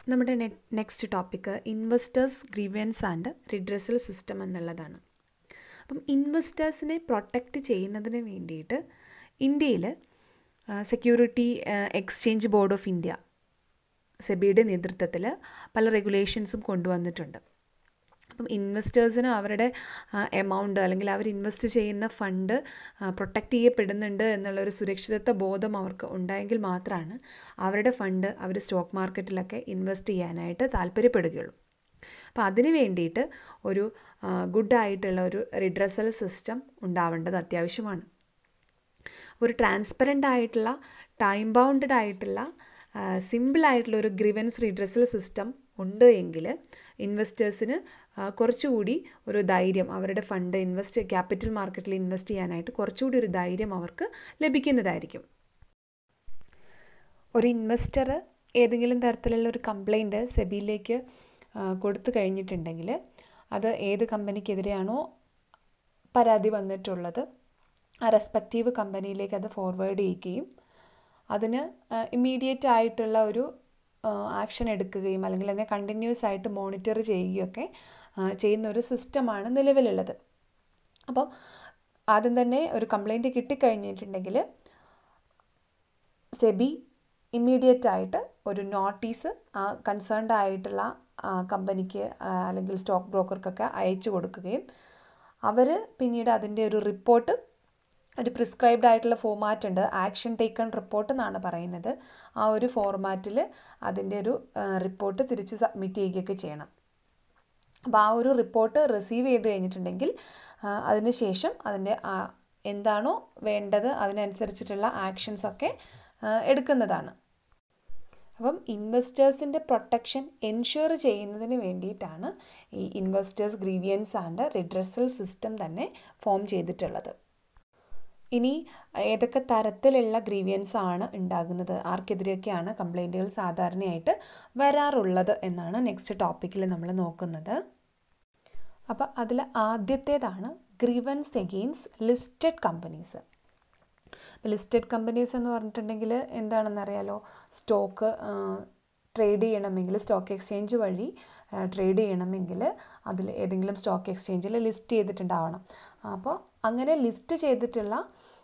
നമ്മുടെ next topic investors grievance and redressal system എന്നുള്ളതാണ് അപ്പം ഇൻവെസ്റ്റേഴ്സിനെ പ്രൊട്ടക്റ്റ് ചെയ്യുന്നതിന് വേണ്ടിയിട്ട് ഇന്ത്യയിൽ security exchange board of India സെബിയുടെ നേതൃത്വത്തിൽ പല റെഗുലേഷൻസും കൊണ്ടുവന്നിട്ടുണ്ട് അപ്പം ഇൻവെസ്റ്റേഴ്സിന് അവരുടെ എമൗണ്ട് അല്ലെങ്കിൽ അവർ ഇൻവെസ്റ്റ് ചെയ്യുന്ന ഫണ്ട് പ്രൊട്ടക്റ്റ് ചെയ്യപ്പെടുന്നുണ്ട് എന്നുള്ളൊരു സുരക്ഷിതത്വ ബോധം അവർക്ക് ഉണ്ടായെങ്കിൽ മാത്രമാണ് അവരുടെ ഫണ്ട് അവർ സ്റ്റോക്ക് മാർക്കറ്റിലൊക്കെ ഇൻവെസ്റ്റ് ചെയ്യാനായിട്ട് താല്പര്യപ്പെടുകയുള്ളൂ അപ്പോൾ അതിന് വേണ്ടിയിട്ട് ഒരു ഗുഡായിട്ടുള്ള ഒരു റിഡ്രസൽ സിസ്റ്റം ഉണ്ടാവേണ്ടത് അത്യാവശ്യമാണ് ഒരു ട്രാൻസ്പെറൻ്റ് ആയിട്ടുള്ള ടൈം ബൗണ്ടഡ് ആയിട്ടുള്ള സിമ്പിളായിട്ടുള്ള ഒരു ഗ്രിവൻസ് റിഡ്രസൽ സിസ്റ്റം ഉണ്ട് എങ്കിൽ ഇൻവെസ്റ്റേഴ്സിന് കുറച്ചുകൂടി ഒരു ധൈര്യം അവരുടെ ഫണ്ട് ഇൻവെസ്റ്റ് ക്യാപിറ്റൽ മാർക്കറ്റിൽ ഇൻവെസ്റ്റ് ചെയ്യാനായിട്ട് കുറച്ചുകൂടി ഒരു ധൈര്യം അവർക്ക് ലഭിക്കുന്നതായിരിക്കും ഒരു ഇൻവെസ്റ്റർ ഏതെങ്കിലും തരത്തിലുള്ള ഒരു കംപ്ലൈൻറ്റ് സെബിയിലേക്ക് കൊടുത്തു കഴിഞ്ഞിട്ടുണ്ടെങ്കിൽ അത് ഏത് കമ്പനിക്കെതിരെയാണോ പരാതി വന്നിട്ടുള്ളത് ആ റെസ്പെക്റ്റീവ് കമ്പനിയിലേക്ക് അത് ഫോർവേഡ് ചെയ്യുകയും അതിന് ഇമ്മീഡിയറ്റ് ആയിട്ടുള്ള ഒരു ആക്ഷൻ എടുക്കുകയും അല്ലെങ്കിൽ അതിനെ കണ്ടിന്യൂസ് ആയിട്ട് മോണിറ്റർ ചെയ്യുകയൊക്കെ ചെയ്യുന്ന ഒരു സിസ്റ്റമാണ് നിലവിലുള്ളത് അപ്പോൾ ആദ്യം തന്നെ ഒരു കംപ്ലൈൻറ്റ് കിട്ടിക്കഴിഞ്ഞിട്ടുണ്ടെങ്കിൽ സെബി ഇമ്മീഡിയറ്റ് ആയിട്ട് ഒരു നോട്ടീസ് ആ കൺസേൺഡ് ആയിട്ടുള്ള കമ്പനിക്ക് അല്ലെങ്കിൽ സ്റ്റോക്ക് ബ്രോക്കർക്കൊക്കെ അയച്ചു കൊടുക്കുകയും അവർ പിന്നീട് അതിൻ്റെ ഒരു റിപ്പോർട്ട് ഒരു പ്രിസ്ക്രൈബ്ഡ് ആയിട്ടുള്ള ഫോമാറ്റ് ഉണ്ട് ആക്ഷൻ ടേക്കൺ റിപ്പോർട്ട് എന്നാണ് പറയുന്നത് ആ ഒരു ഫോർമാറ്റിൽ അതിൻ്റെ ഒരു റിപ്പോർട്ട് തിരിച്ച് സബ്മിറ്റ് ചെയ്യുകയൊക്കെ ചെയ്യണം അപ്പോൾ ആ ഒരു റിപ്പോർട്ട് റിസീവ് ചെയ്ത് കഴിഞ്ഞിട്ടുണ്ടെങ്കിൽ അതിന് ശേഷം അതിൻ്റെ എന്താണോ വേണ്ടത് അതിനനുസരിച്ചിട്ടുള്ള ആക്ഷൻസൊക്കെ എടുക്കുന്നതാണ് അപ്പം ഇൻവെസ്റ്റേഴ്സിൻ്റെ പ്രൊട്ടക്ഷൻ എൻഷുർ ചെയ്യുന്നതിന് വേണ്ടിയിട്ടാണ് ഈ investors grievance and redressal system തന്നെ ഫോം ചെയ്തിട്ടുള്ളത് ഇനി ഏതൊക്കെ തരത്തിലുള്ള ഗ്രീവിയൻസ് ആണ് ഉണ്ടാകുന്നത് ആർക്കെതിരെയൊക്കെയാണ് കംപ്ലൈൻറ്റുകൾ സാധാരണയായിട്ട് വരാറുള്ളത് എന്നാണ് നെക്സ്റ്റ് ടോപ്പിക്കിൽ നമ്മൾ നോക്കുന്നത് അപ്പോൾ അതിൽ ആദ്യത്തേതാണ് grievance against listed companies listed companies എന്ന് പറഞ്ഞിട്ടുണ്ടെങ്കിൽ എന്താണെന്നറിയാലോ സ്റ്റോക്ക് ട്രേഡ് ചെയ്യണമെങ്കിൽ സ്റ്റോക്ക് എക്സ്ചേഞ്ച് വഴി ട്രേഡ് ചെയ്യണമെങ്കിൽ അതിൽ ഏതെങ്കിലും സ്റ്റോക്ക് എക്സ്ചേഞ്ചിൽ ലിസ്റ്റ് ചെയ്തിട്ടുണ്ടാവണം അപ്പോൾ അങ്ങനെ ലിസ്റ്റ് ചെയ്തിട്ടുള്ള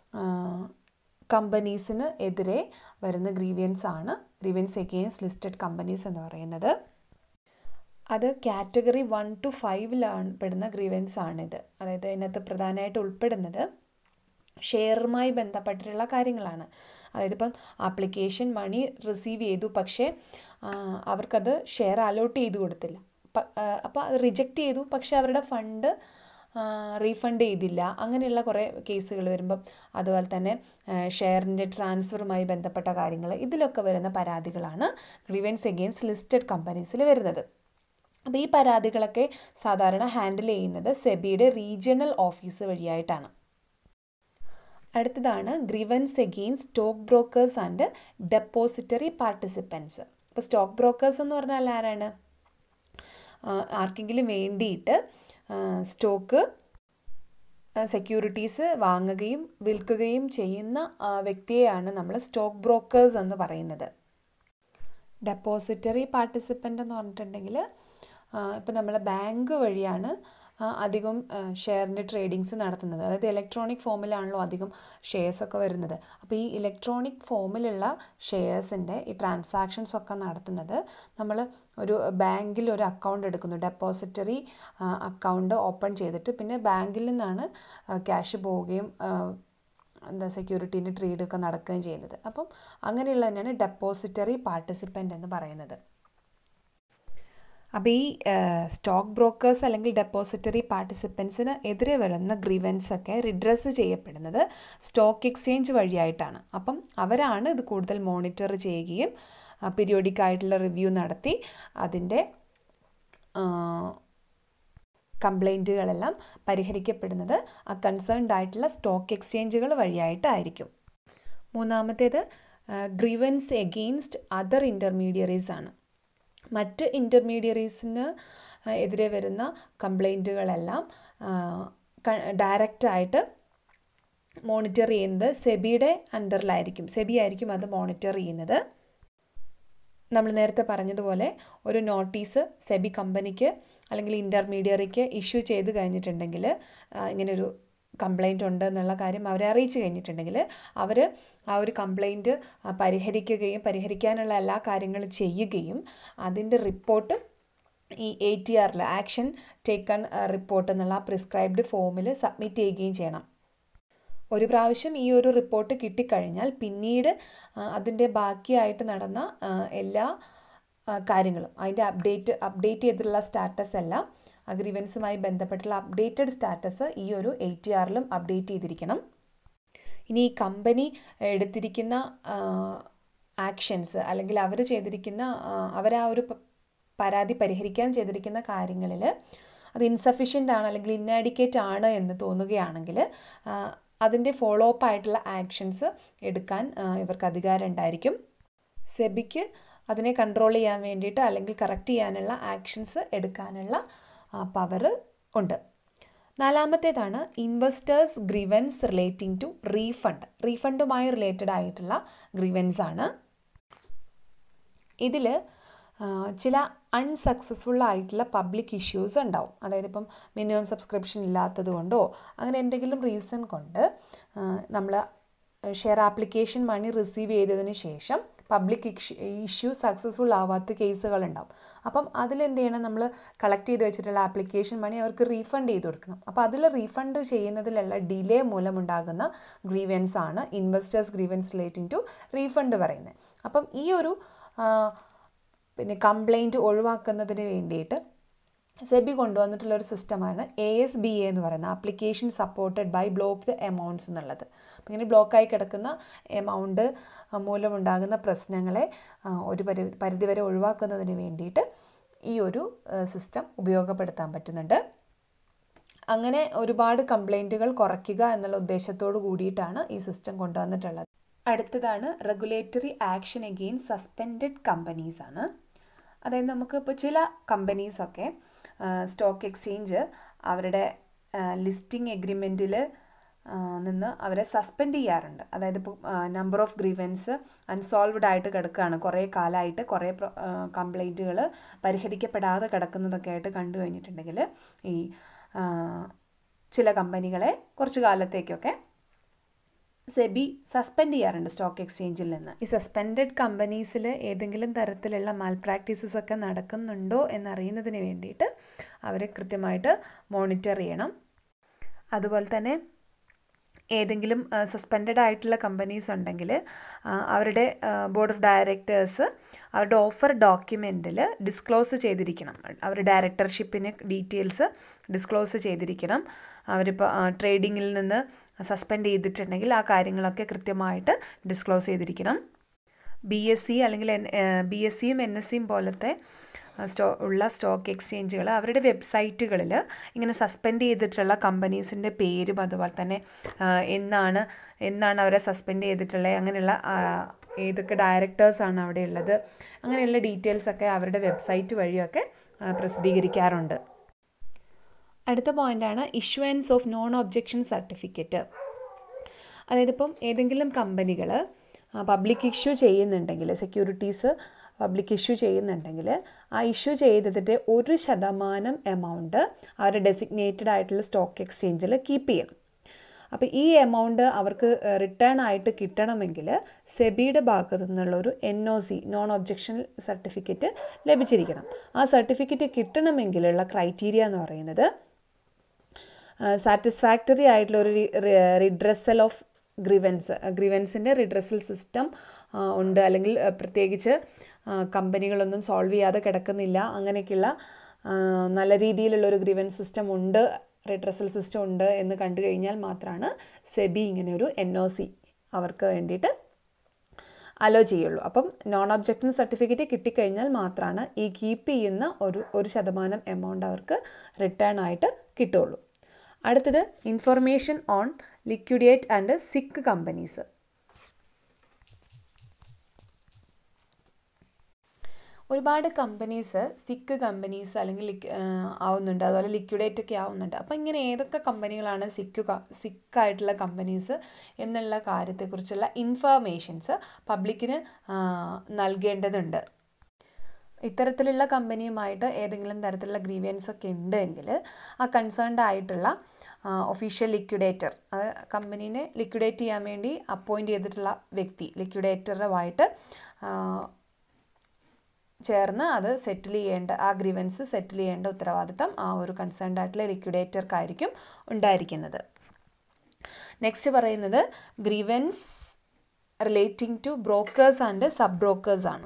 കമ്പനീസിന് എതിരെ വരുന്ന ഗ്രീവിയൻസ് ആണ് ഗ്രീവിയൻസ് എഗെയിൻസ്റ്റ് ലിസ്റ്റഡ് കമ്പനീസ് എന്ന് പറയുന്നത് അത് കാറ്റഗറി വൺ ടു ഫൈവിലാണ് പെടുന്ന ഗ്രീവൻസ് ആണിത് അതായത് അതിനകത്ത് പ്രധാനമായിട്ട് ഉൾപ്പെടുന്നത് ഷെയറുമായി ബന്ധപ്പെട്ടിട്ടുള്ള കാര്യങ്ങളാണ് അതായത് ഇപ്പം ആപ്ലിക്കേഷൻ മണി റിസീവ് ചെയ്തു പക്ഷേ അവർക്കത് ഷെയർ അലോട്ട് ചെയ്ത് കൊടുത്തില്ല അപ്പോൾ അത് റിജക്റ്റ് ചെയ്തു പക്ഷേ അവരുടെ ഫണ്ട് റീഫണ്ട് ചെയ്തില്ല അങ്ങനെയുള്ള കുറേ കേസുകൾ വരുമ്പം അതുപോലെ തന്നെ ഷെയറിൻ്റെ ട്രാൻസ്ഫറുമായി ബന്ധപ്പെട്ട കാര്യങ്ങൾ ഇതിലൊക്കെ വരുന്ന പരാതികളാണ് ഗ്രീവൻസ് എഗെയിൻസ്റ്റ് ലിസ്റ്റഡ് കമ്പനീസിൽ വരുന്നത് അപ്പോൾ ഈ പരാതികളൊക്കെ സാധാരണ ഹാൻഡിൽ ചെയ്യുന്നത് സെബിയുടെ റീജിയണൽ ഓഫീസ് വഴിയായിട്ടാണ് അടുത്തതാണ് grievance against stock brokers and depository participants ഇപ്പോൾ സ്റ്റോക്ക് ബ്രോക്കേഴ്സ് എന്ന് പറഞ്ഞാൽ ആരാണ് ആർക്കെങ്കിലും വേണ്ടിയിട്ട് സ്റ്റോക്ക് സെക്യൂരിറ്റീസ് വാങ്ങുകയും വിൽക്കുകയും ചെയ്യുന്ന വ്യക്തിയെയാണ് നമ്മൾ സ്റ്റോക്ക് ബ്രോക്കേഴ്സ് എന്ന് പറയുന്നത് ഡെപ്പോസിറ്ററി പാർട്ടിസിപ്പൻ്റ് എന്ന് പറഞ്ഞിട്ടുണ്ടെങ്കിൽ ഇപ്പം നമ്മൾ ബാങ്ക് വഴിയാണ് അധികം ഷെയറിൻ്റെ ട്രേഡിങ്സ് നടത്തുന്നത് അതായത് ഇലക്ട്രോണിക് ഫോമിലാണല്ലോ അധികം ഷെയർസ് ഒക്കെ വരുന്നത് അപ്പോൾ ഈ ഇലക്ട്രോണിക് ഫോമിലുള്ള ഷെയർസിൻ്റെ ഈ ട്രാൻസാക്ഷൻസ് ഒക്കെ നടത്തുന്നത് നമ്മൾ ഒരു ബാങ്കിൽ ഒരു അക്കൗണ്ട് എടുക്കുന്നു ഡെപ്പോസിറ്ററി അക്കൗണ്ട് ഓപ്പൺ ചെയ്തിട്ട് പിന്നെ ബാങ്കിൽ നിന്നാണ് ക്യാഷ് പോവുകയും എന്താ സെക്യൂരിറ്റീൻ്റെ ട്രേഡ് ഒക്കെ നടക്കുകയും ചെയ്യുന്നത് അപ്പം അങ്ങനെയുള്ള തന്നെയാണ് ഡെപ്പോസിറ്ററി പാർട്ടിസിപ്പൻ്റ് എന്ന് പറയുന്നത് അപ്പോൾ ഈ സ്റ്റോക്ക് ബ്രോക്കേഴ്സ് അല്ലെങ്കിൽ ഡെപ്പോസിറ്ററി പാർട്ടിസിപ്പൻസിന് എതിരെ വരുന്ന ഗ്രീവൻസ് ഒക്കെ റിഡ്രസ് ചെയ്യപ്പെടുന്നത് സ്റ്റോക്ക് എക്സ്ചേഞ്ച് വഴിയായിട്ടാണ് അപ്പം അവരാണ് ഇത് കൂടുതൽ മോണിറ്റർ ചെയ്യുകയും പീരിയോഡിക് ആയിട്ടുള്ള റിവ്യൂ നടത്തി അതിൻ്റെ കംപ്ലൈൻറ്റുകളെല്ലാം പരിഹരിക്കപ്പെടുന്നത് ആ കൺസേൺഡ് ആയിട്ടുള്ള സ്റ്റോക്ക് എക്സ്ചേഞ്ചുകൾ വഴിയായിട്ടായിരിക്കും മൂന്നാമത്തേത് ഗ്രീവൻസ് എഗെയിൻസ്റ്റ് അതർ ഇൻ്റർമീഡിയറീസ് ആണ് മറ്റ് ഇൻ്റർമീഡിയറീസിന് എതിരെ വരുന്ന കംപ്ലൈൻറ്റുകളെല്ലാം ഡയറക്റ്റായിട്ട് മോണിറ്റർ ചെയ്യുന്നത് സെബിയുടെ അണ്ടറിലായിരിക്കും സെബി ആയിരിക്കും അത് മോണിറ്റർ ചെയ്യുന്നത് നമ്മൾ നേരത്തെ പറഞ്ഞതുപോലെ ഒരു നോട്ടീസ് സെബി കമ്പനിക്ക് അല്ലെങ്കിൽ ഇൻ്റർമീഡിയറിക്ക് ഇഷ്യൂ ചെയ്ത് കഴിഞ്ഞിട്ടുണ്ടെങ്കിൽ ഇങ്ങനൊരു കംപ്ലൈൻറ്റ് ഉണ്ട് എന്നുള്ള കാര്യം അവരെ അറിയിച്ചു കഴിഞ്ഞിട്ടുണ്ടെങ്കിൽ അവർ ആ ഒരു കംപ്ലൈൻറ്റ് പരിഹരിക്കുകയും പരിഹരിക്കാനുള്ള എല്ലാ കാര്യങ്ങളും ചെയ്യുകയും അതിൻ്റെ റിപ്പോർട്ട് ഈ എ ടി ആറിൽ ആക്ഷൻ ടേക്കൺ റിപ്പോർട്ട് എന്നുള്ള പ്രിസ്ക്രൈബ്ഡ് ഫോമിൽ സബ്മിറ്റ് ചെയ്യുകയും ചെയ്യണം ഒരു പ്രാവശ്യം ഈ ഒരു റിപ്പോർട്ട് കിട്ടിക്കഴിഞ്ഞാൽ പിന്നീട് അതിൻ്റെ ബാക്കിയായിട്ട് നടന്ന എല്ലാ കാര്യങ്ങളും അതിൻ്റെ അപ്ഡേറ്റ് അപ്ഡേറ്റ് ചെയ്തിട്ടുള്ള സ്റ്റാറ്റസ് എല്ലാം അഗ്രിവൻസുമായി ബന്ധപ്പെട്ടുള്ള അപ്ഡേറ്റഡ് സ്റ്റാറ്റസ് ഈ ഒരു എ ടി ആറിലും അപ്ഡേറ്റ് ചെയ്തിരിക്കണം ഇനി ഈ കമ്പനി എടുത്തിരിക്കുന്ന ആക്ഷൻസ് അല്ലെങ്കിൽ അവർ ചെയ്തിരിക്കുന്ന അവർ ആ ഒരു പരാതി പരിഹരിക്കാൻ ചെയ്തിരിക്കുന്ന കാര്യങ്ങളിൽ അത് ഇൻസഫിഷ്യൻ്റ് ആണ് അല്ലെങ്കിൽ ഇന്നാഡിക്കേറ്റ് ആണ് എന്ന് തോന്നുകയാണെങ്കിൽ അതിൻ്റെ ഫോളോ അപ്പ് ആയിട്ടുള്ള ആക്ഷൻസ് എടുക്കാൻ ഇവർക്ക് അധികാരം ഉണ്ടായിരിക്കും സെബിക്ക് അതിനെ കൺട്രോൾ ചെയ്യാൻ വേണ്ടിയിട്ട് അല്ലെങ്കിൽ കറക്റ്റ് ചെയ്യാനുള്ള ആക്ഷൻസ് എടുക്കാനുള്ള പവർ ഉണ്ട് നാലാമത്തേതാണ് investors grievance relating to refund റീഫണ്ടുമായി റിലേറ്റഡ് ആയിട്ടുള്ള ഗ്രീവൻസ് ആണ് ഇതിൽ ചില അൺസക്സസ്ഫുൾ ആയിട്ടുള്ള പബ്ലിക് ഇഷ്യൂസ് ഉണ്ടാവും അതായത് ഇപ്പം മിനിമം സബ്സ്ക്രിപ്ഷൻ ഇല്ലാത്തത് കൊണ്ടോ അങ്ങനെ എന്തെങ്കിലും റീസൺ കൊണ്ട് നമ്മൾ ഷെയർ ആപ്ലിക്കേഷൻ മണി റിസീവ് ചെയ്തതിന് ശേഷം പബ്ലിക് ഇഷ്യൂ സക്സസ്ഫുൾ ആവാത്ത കേസുകളുണ്ടാവും അപ്പം അതിലെന്ത് ചെയ്യണം നമ്മൾ കളക്ട് ചെയ്ത് വെച്ചിട്ടുള്ള ആപ്ലിക്കേഷൻ മണി അവർക്ക് റീഫണ്ട് ചെയ്ത് കൊടുക്കണം അപ്പോൾ അതിൽ റീഫണ്ട് ചെയ്യുന്നതിലുള്ള ഡിലേ മൂലമുണ്ടാകുന്ന ഗ്രീവൻസ് ആണ് investors grievance relating to refund പറയുന്നത് അപ്പം ഈ ഒരു പിന്നെ കംപ്ലൈൻറ്റ് ഒഴിവാക്കുന്നതിന് വേണ്ടിയിട്ട് സെബി കൊണ്ടുവന്നിട്ടുള്ള ഒരു സിസ്റ്റമാണ് എ എസ് ബി എ എന്ന് പറയുന്ന application supported by blocked amounts എന്നുള്ളത് അപ്പം ഇങ്ങനെ ബ്ലോക്കായി കിടക്കുന്ന എമൗണ്ട് മൂലമുണ്ടാകുന്ന പ്രശ്നങ്ങളെ ഒരു പരി പരിധിവരെ ഒഴിവാക്കുന്നതിന് വേണ്ടിയിട്ട് ഈ ഒരു സിസ്റ്റം ഉപയോഗപ്പെടുത്താൻ പറ്റുന്നുണ്ട് അങ്ങനെ ഒരുപാട് കംപ്ലൈൻറ്റുകൾ കുറയ്ക്കുക എന്നുള്ള ഉദ്ദേശത്തോടു കൂടിയിട്ടാണ് ഈ സിസ്റ്റം കൊണ്ടുവന്നിട്ടുള്ളത് അടുത്തതാണ് regulatory action again suspended companies ആണ് അതായത് നമുക്ക് ഇപ്പോൾ ചില കമ്പനീസൊക്കെ സ്റ്റോക്ക് എക്സ്ചേഞ്ച് അവരുടെ ലിസ്റ്റിംഗ് എഗ്രിമെൻറ്റിൽ നിന്ന് അവരെ സസ്പെൻഡ് ചെയ്യാറുണ്ട് അതായത് ഇപ്പോൾ നമ്പർ ഓഫ് ഗ്രീവൻസ് അൺസോൾവ്ഡ് ആയിട്ട് കിടക്കുകയാണ് കുറേ കാലമായിട്ട് കുറേ കംപ്ലൈൻറ്റുകൾ പരിഹരിക്കപ്പെടാതെ കിടക്കുന്നതൊക്കെ ആയിട്ട് കണ്ടു കഴിഞ്ഞിട്ടുണ്ടെങ്കിൽ ഈ ചില കമ്പനികളെ കുറച്ച് കാലത്തേക്കൊക്കെ സെബി സസ്പെൻഡ് ചെയ്യാറുണ്ട് സ്റ്റോക്ക് എക്സ്ചേഞ്ചിൽ നിന്ന് ഈ സസ്പെൻഡഡ് കമ്പനീസിൽ ഏതെങ്കിലും തരത്തിലുള്ള മാൽ പ്രാക്ടീസസ് ഒക്കെ നടക്കുന്നുണ്ടോ എന്നറിയുന്നതിന് വേണ്ടിയിട്ട് അവർ കൃത്യമായിട്ട് മോണിറ്റർ ചെയ്യണം അതുപോലെ തന്നെ ഏതെങ്കിലും സസ്പെൻഡഡ് ആയിട്ടുള്ള കമ്പനീസ് ഉണ്ടെങ്കിൽ അവരുടെ ബോർഡ് ഓഫ് ഡയറക്ടേഴ്സ് അവരുടെ ഓഫർ ഡോക്യുമെൻറ്റിൽ ഡിസ്ക്ലോസ് ചെയ്തിരിക്കണം അവർ ഡയറക്ടർഷിപ്പിന് ഡീറ്റെയിൽസ് ഡിസ്ക്ലോസ് ചെയ്തിരിക്കണം അവരിപ്പോൾ ട്രേഡിങ്ങിൽ നിന്ന് സസ്പെൻഡ് ചെയ്തിട്ടുണ്ടെങ്കിൽ ആ കാര്യങ്ങളൊക്കെ കൃത്യമായിട്ട് ഡിസ്ക്ലോസ് ചെയ്തിരിക്കണം ബി എസ് സി അല്ലെങ്കിൽ ബി എസ് സിയും എൻ എസ് സിയും പോലത്തെ സ്റ്റോ ഉള്ള സ്റ്റോക്ക് എക്സ്ചേഞ്ചുകൾ അവരുടെ വെബ്സൈറ്റുകളിൽ ഇങ്ങനെ സസ്പെൻഡ് ചെയ്തിട്ടുള്ള കമ്പനീസിൻ്റെ പേരും അതുപോലെ തന്നെ എന്നാണ് എന്നാണ് അവരെ സസ്പെൻഡ് ചെയ്തിട്ടുള്ളത് അങ്ങനെയുള്ള ഏതൊക്കെ ഡയറക്ടേഴ്സാണ് അവിടെ ഉള്ളത് അങ്ങനെയുള്ള ഡീറ്റെയിൽസൊക്കെ അവരുടെ വെബ്സൈറ്റ് വഴിയൊക്കെ പ്രസിദ്ധീകരിക്കാറുണ്ട് അടുത്ത പോയിൻ്റാണ് issuance of non objection certificate അതായത് ഇപ്പം ഏതെങ്കിലും കമ്പനികൾ പബ്ലിക് ഇഷ്യൂ ചെയ്യുന്നുണ്ടെങ്കിൽ സെക്യൂരിറ്റീസ് പബ്ലിക് ഇഷ്യൂ ചെയ്യുന്നുണ്ടെങ്കിൽ ആ ഇഷ്യൂ ചെയ്തതിൻ്റെ ഒരു ശതമാനം എമൗണ്ട് അവർ ഡെസിഗ്നേറ്റഡ് ആയിട്ടുള്ള സ്റ്റോക്ക് എക്സ്ചേഞ്ചിൽ കീപ്പ് ചെയ്യണം അപ്പോൾ ഈ എമൗണ്ട് അവർക്ക് റിട്ടേൺ ആയിട്ട് കിട്ടണമെങ്കിൽ സെബിയുടെ ഭാഗത്തു നിന്നുള്ള ഒരു N O C non objection certificate ലഭിച്ചിരിക്കണം ആ സർട്ടിഫിക്കറ്റ് കിട്ടണമെങ്കിലുള്ള ക്രൈറ്റീരിയ എന്ന് പറയുന്നത് സാറ്റിസ്ഫാക്ടറി ആയിട്ടുള്ള ഒരു റിഡ്രസൽ ഓഫ് ഗ്രിവൻസ് ഗ്രിവൻസിൻ്റെ റിഡ്രസൽ സിസ്റ്റം ഉണ്ട് അല്ലെങ്കിൽ പ്രത്യേകിച്ച് കമ്പനികളൊന്നും സോൾവ് ചെയ്യാതെ കിടക്കുന്നില്ല അങ്ങനെയൊക്കെയുള്ള നല്ല രീതിയിലുള്ള ഒരു ഗ്രിവൻസ് സിസ്റ്റം ഉണ്ട് റിഡ്രസൽ സിസ്റ്റം ഉണ്ട് എന്ന് കണ്ടു കഴിഞ്ഞാൽ മാത്രമാണ് സെബി ഇങ്ങനെ ഒരു എൻ ഒ സി അവർക്ക് വേണ്ടിയിട്ട് അലോ ചെയ്യുള്ളൂ അപ്പം നോൺ ഒബ്ജക്ഷൻ സർട്ടിഫിക്കറ്റ് കിട്ടിക്കഴിഞ്ഞാൽ മാത്രമാണ് ഈ കീപ്പ് ചെയ്യുന്ന ഒരു ഒരു ശതമാനം എമൗണ്ട് അവർക്ക് റിട്ടേൺ ആയിട്ട് കിട്ടുള്ളൂ അടുത്തത് information on liquidate and sick companies ഒരുപാട് കമ്പനീസ് സിക്ക് കമ്പനീസ് അല്ലെങ്കിൽ ആവുന്നുണ്ട് അതുപോലെ ലിക്വിഡേറ്റ് ഒക്കെ ആവുന്നുണ്ട് അപ്പോൾ ഇങ്ങനെ ഏതൊക്കെ കമ്പനികളാണ് സിക്ക് സിക്കായിട്ടുള്ള കമ്പനീസ് എന്നുള്ള കാര്യത്തെക്കുറിച്ചുള്ള ഇൻഫർമേഷൻസ് പബ്ലിക്കിന് നൽകേണ്ടതുണ്ട് ഇത്തരത്തിലുള്ള കമ്പനിയുമായിട്ട് ഏതെങ്കിലും തരത്തിലുള്ള ഗ്രീവിയൻസ് ഒക്കെ ഉണ്ടെങ്കിൽ ആ കൺസേൺഡ് ആയിട്ടുള്ള ഒഫീഷ്യൽ ലിക്വിഡേറ്റർ അത് കമ്പനീനെ ലിക്വിഡേറ്റ് ചെയ്യാൻ വേണ്ടി അപ്പോയിൻറ്റ് ചെയ്തിട്ടുള്ള വ്യക്തി ലിക്വിഡേറ്ററുമായിട്ട് ചേർന്ന് അത് സെറ്റിൽ ചെയ്യേണ്ട ആ ഗ്രീവൻസ് സെറ്റിൽ ചെയ്യേണ്ട ഉത്തരവാദിത്തം ആ ഒരു കൺസേൺഡ് ആയിട്ടുള്ള ലിക്വിഡേറ്റർക്കായിരിക്കും ഉണ്ടായിരിക്കുന്നത് നെക്സ്റ്റ് പറയുന്നത് grievance relating to brokers and sub brokers ആണ്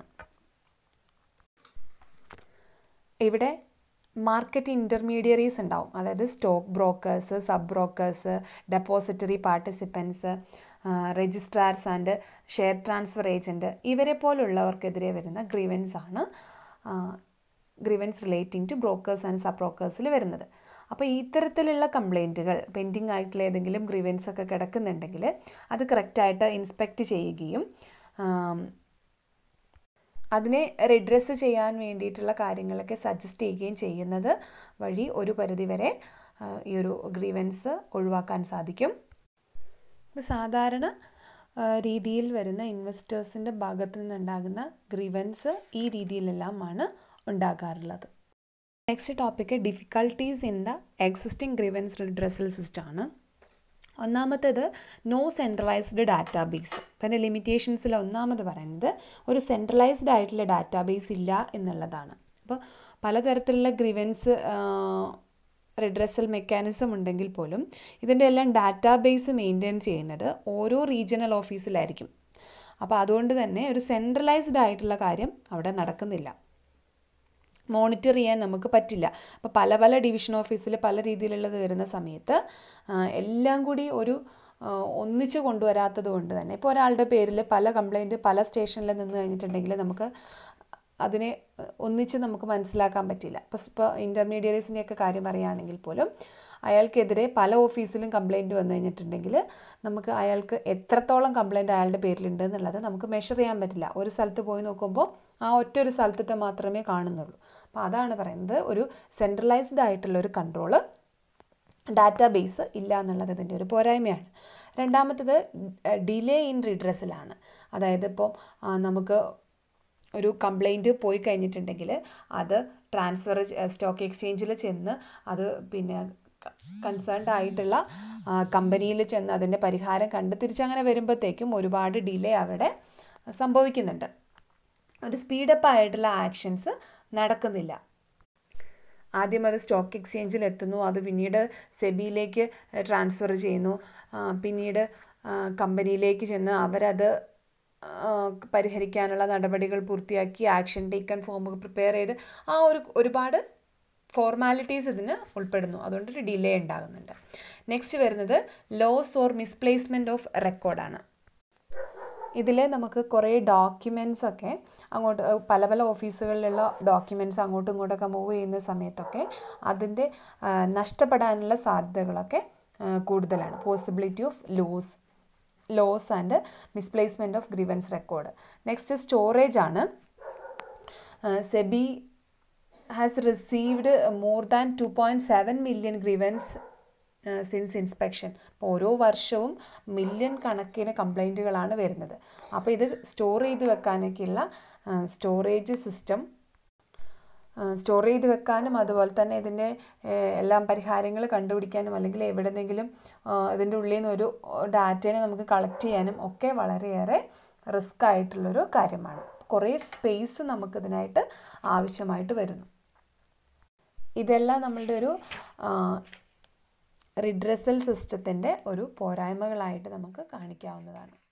ഇവിടെ മാർക്കറ്റ് ഇൻ്റർമീഡിയറീസ് ഉണ്ടാവും അതായത് stock brokers sub brokers depository participants registrars and share transfer agent ഇവരെ പോലുള്ളവർക്കെതിരെ വരുന്ന ഗ്രീവൻസ് ആണ് grievance relating to brokers and sub ബ്രോക്കേഴ്സിൽ വരുന്നത് അപ്പോൾ ഇത്തരത്തിലുള്ള കംപ്ലൈൻറ്റുകൾ പെൻഡിങ് ആയിട്ടുള്ള ഏതെങ്കിലും ഗ്രീവൻസ് ഒക്കെ കിടക്കുന്നുണ്ടെങ്കിൽ അത് കറക്റ്റായിട്ട് ഇൻസ്പെക്റ്റ് ചെയ്യുകയും അതിനെ റിഡ്രസ്സ് ചെയ്യാൻ വേണ്ടിയിട്ടുള്ള കാര്യങ്ങളൊക്കെ സജസ്റ്റ് ചെയ്യുകയും ചെയ്യുന്നത് വഴി ഒരു പരിധിവരെ ഈ ഒരു ഗ്രീവൻസ് ഒഴിവാക്കാൻ സാധിക്കും സാധാരണ രീതിയിൽ വരുന്ന ഇൻവെസ്റ്റേഴ്സിൻ്റെ ഭാഗത്തു നിന്നുണ്ടാകുന്ന ഗ്രീവൻസ് ഈ രീതിയിലെല്ലാമാണ് ഉണ്ടാകാറുള്ളത് next topic difficulties in the existing grievance redressal system ആണ് ഒന്നാമത്തേത് നോ സെൻട്രലൈസ്ഡ് ഡാറ്റാബേസ് പിന്നെ ലിമിറ്റേഷൻസിൽ ഒന്നാമത് പറയുന്നത് ഒരു സെൻട്രലൈസ്ഡ് ആയിട്ടുള്ള ഡാറ്റാബേസ് ഇല്ല എന്നുള്ളതാണ് അപ്പോൾ പലതരത്തിലുള്ള ഗ്രിവൻസ് റിഡ്രസൽ മെക്കാനിസം ഉണ്ടെങ്കിൽ പോലും ഇതിൻ്റെ എല്ലാം ഡാറ്റാബേസ് മെയിൻറ്റെയിൻ ചെയ്യുന്നത് ഓരോ റീജിയണൽ ഓഫീസിലായിരിക്കും അപ്പോൾ അതുകൊണ്ട് തന്നെ ഒരു സെൻട്രലൈസ്ഡ് ആയിട്ടുള്ള കാര്യം അവിടെ നടക്കുന്നില്ല മോണിറ്റർ ചെയ്യാൻ നമുക്ക് പറ്റില്ല അപ്പോൾ പല പല ഡിവിഷൻ ഓഫീസിൽ പല രീതിയിലുള്ളത് വരുന്ന സമയത്ത് എല്ലാം കൂടി ഒരു ഒന്നിച്ച് കൊണ്ടുവരാത്തത് കൊണ്ട് തന്നെ ഇപ്പോൾ ഒരാളുടെ പേരിൽ പല കംപ്ലൈൻറ്റ് പല സ്റ്റേഷനിൽ നിന്ന് കഴിഞ്ഞിട്ടുണ്ടെങ്കിൽ നമുക്ക് അതിനെ ഒന്നിച്ച് നമുക്ക് മനസ്സിലാക്കാൻ പറ്റില്ല ഇപ്പോൾ ഇപ്പോൾ ഇൻ്റർമീഡിയറീസിൻ്റെയൊക്കെ കാര്യം പറയുകയാണെങ്കിൽ പോലും അയാൾക്കെതിരെ പല ഓഫീസിലും കംപ്ലൈൻറ്റ് വന്നു കഴിഞ്ഞിട്ടുണ്ടെങ്കിൽ നമുക്ക് അയാൾക്ക് എത്രത്തോളം കംപ്ലൈൻറ്റ് അയാളുടെ പേരിലുണ്ട് എന്നുള്ളത് നമുക്ക് മെഷർ ചെയ്യാൻ പറ്റില്ല ഒരു സ്ഥലത്ത് പോയി നോക്കുമ്പോൾ ആ ഒറ്റ ഒരു സ്ഥലത്തെ മാത്രമേ കാണുന്നുള്ളൂ അപ്പോൾ അതാണ് പറയുന്നത് ഒരു സെൻട്രലൈസ്ഡ് ആയിട്ടുള്ള ഒരു കൺട്രോള് ഡാറ്റാബേസ് ഇല്ല എന്നുള്ളത് ഇതിൻ്റെ ഒരു പോരായ്മയാണ് രണ്ടാമത്തത് ഡിലേ ഇൻ റിഡ്രസ്സിലാണ് അതായത് ഇപ്പോൾ നമുക്ക് ഒരു കംപ്ലൈൻറ്റ് പോയി കഴിഞ്ഞിട്ടുണ്ടെങ്കിൽ അത് ട്രാൻസ്ഫർ സ്റ്റോക്ക് എക്സ്ചേഞ്ചിൽ ചെന്ന് അത് പിന്നെ കൺസേൺഡ് ആയിട്ടുള്ള കമ്പനിയിൽ ചെന്ന് അതിൻ്റെ പരിഹാരം കണ്ട് തിരിച്ചങ്ങനെ വരുമ്പോഴത്തേക്കും ഒരുപാട് ഡിലേ അവിടെ സംഭവിക്കുന്നുണ്ട് ഒരു സ്പീഡപ്പ് ആയിട്ടുള്ള ആക്ഷൻസ് നടക്കുന്നില്ല ആദ്യം അത് സ്റ്റോക്ക് എക്സ്ചേഞ്ചിൽ എത്തുന്നു അത് പിന്നീട് സെബിയിലേക്ക് ട്രാൻസ്ഫർ ചെയ്യുന്നു പിന്നീട് കമ്പനിയിലേക്ക് ചെന്ന് അവരത് പരിഹരിക്കാനുള്ള നടപടികൾ പൂർത്തിയാക്കി ആക്ഷൻ ടേക്കൺ ഫോം പ്രിപ്പയർ ചെയ്ത് ആ ഒരു ഒരുപാട് ഫോർമാലിറ്റീസ് ഇതിന് ഉൾപ്പെടുന്നു അതുകൊണ്ട് ഒരു ഡിലേ ഉണ്ടാകുന്നുണ്ട് നെക്സ്റ്റ് വരുന്നത് ലോസ് ഓർ മിസ്പ്ലേസ്മെൻറ്റ് ഓഫ് റെക്കോർഡാണ് ഇതിൽ നമുക്ക് കുറേ ഡോക്യുമെൻറ്റ്സ് ഒക്കെ അങ്ങോട്ട് പല പല ഓഫീസുകളിലുള്ള ഡോക്യുമെൻറ്റ്സ് അങ്ങോട്ടും ഇങ്ങോട്ടൊക്കെ മൂവ് ചെയ്യുന്ന സമയത്തൊക്കെ അതിൻ്റെ നഷ്ടപ്പെടാനുള്ള സാധ്യതകളൊക്കെ കൂടുതലാണ് possibility of loose loss and misplacement of grievance record next storage ആണ് SEBI has received more than two point seven million grievance since inspection അപ്പോൾ ഓരോ വർഷവും മില്യൺ കണക്കിന് കംപ്ലൈൻറ്റുകളാണ് വരുന്നത് അപ്പോൾ ഇത് സ്റ്റോർ ചെയ്ത് വെക്കാനൊക്കെയുള്ള സ്റ്റോറേജ് സിസ്റ്റം സ്റ്റോർ ചെയ്ത് വെക്കാനും അതുപോലെ തന്നെ ഇതിൻ്റെ എല്ലാം പരിഹാരങ്ങൾ കണ്ടുപിടിക്കാനും അല്ലെങ്കിൽ എവിടെന്നെങ്കിലും ഇതിൻ്റെ ഉള്ളിൽ നിന്ന് ഒരു ഡാറ്റേനെ നമുക്ക് കളക്ട് ചെയ്യാനും ഒക്കെ വളരെയേറെ റിസ്ക് ആയിട്ടുള്ളൊരു കാര്യമാണ് കുറേ സ്പേസ് നമുക്കിതിനായിട്ട് ആവശ്യമായിട്ട് വരുന്നു ഇതെല്ലാം നമ്മളുടെ ഒരു റിഡ്രസൽ സിസ്റ്റത്തിൻ്റെ ഒരു പോരായ്മകളായിട്ട് നമുക്ക് കാണിക്കാവുന്നതാണ്